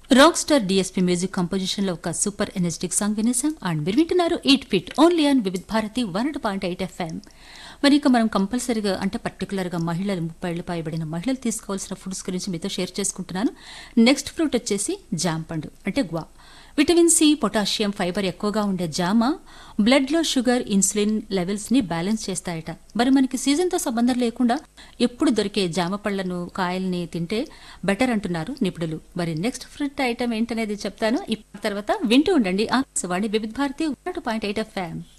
rock star DSP music composition లో ఒక super energetic song వినేసాం అండ్ మీరు వింటున్నారు eight fit only on Vividh Bharati one point eight FM మరి ఇక మనం కంపల్సరీగా అంటే పర్టికులర్ గా మహిళలు ముప్పై ఏళ్లు పైబడిన మహిళలు తీసుకోవాల్సిన ఫుడ్స్ గురించి మీతో షేర్ చేసుకుంటున్నాను నెక్స్ట్ ఫ్రూట్ వచ్చేసి జామ పండు అంటే guava vitamin C potassium fibre ఎక్కువగా ఉండే జామ బ్లడ్ లో షుగర్ ఇన్సులిన్ లెవెల్స్ ని బ్యాలెన్స్ చేస్తాయట మరి మనకి సీజన్ తో సంబంధం లేకుండా ఎప్పుడు దొరికే జామ పళ్లను కాయల్ని తింటే బెటర్ అంటున్నారు నిపుణులు మరి నెక్స్ట్ ఫ్రూట్ ఐటమ్ ఏంటనేది చెప్తాను ఇప్పటి తర్వాత వింటూ ఉండండి ఆకాశవాణి వివిధ భారతి పాయింట్ ఎయిట్ ఎఫ్